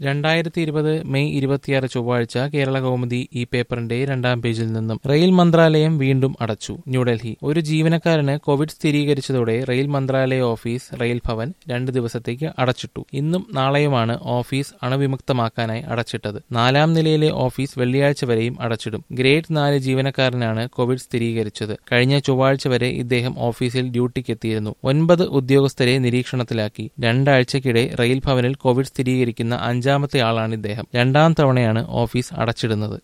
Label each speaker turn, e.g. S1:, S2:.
S1: രണ്ടായിരത്തി ഇരുപത് മെയ് ഇരുപത്തിയാറ് ചൊവ്വാഴ്ച കേരള കൗമുദി ഈ പേപ്പറിന്റെ രണ്ടാം പേജിൽ നിന്നും റെയിൽ മന്ത്രാലയം വീണ്ടും അടച്ചു ന്യൂഡൽഹി ഒരു ജീവനക്കാരന് കോവിഡ് സ്ഥിരീകരിച്ചതോടെ റെയിൽ മന്ത്രാലയ ഓഫീസ് റെയിൽ ഭവൻ രണ്ട് ദിവസത്തേക്ക് അടച്ചിട്ടു ഇന്നും നാളെയുമാണ് ഓഫീസ് അണുവിമുക്തമാക്കാനായി അടച്ചിട്ടത് നാലാം നിലയിലെ ഓഫീസ് വെള്ളിയാഴ്ച വരെയും അടച്ചിടും ഗ്രേഡ് നാല് ജീവനക്കാരനാണ് കോവിഡ് സ്ഥിരീകരിച്ചത് കഴിഞ്ഞ ചൊവ്വാഴ്ച വരെ ഇദ്ദേഹം ഓഫീസിൽ ഡ്യൂട്ടിക്കെത്തിയിരുന്നു ഒൻപത് ഉദ്യോഗസ്ഥരെ നിരീക്ഷണത്തിലാക്കി രണ്ടാഴ്ചക്കിടെ റെയിൽ ഭവനിൽ കോവിഡ് സ്ഥിരീകരിക്കുന്ന അഞ്ചാമത്തെ ആളാണ് ഇദ്ദേഹം രണ്ടാം തവണയാണ് ഓഫീസ് അടച്ചിടുന്നത്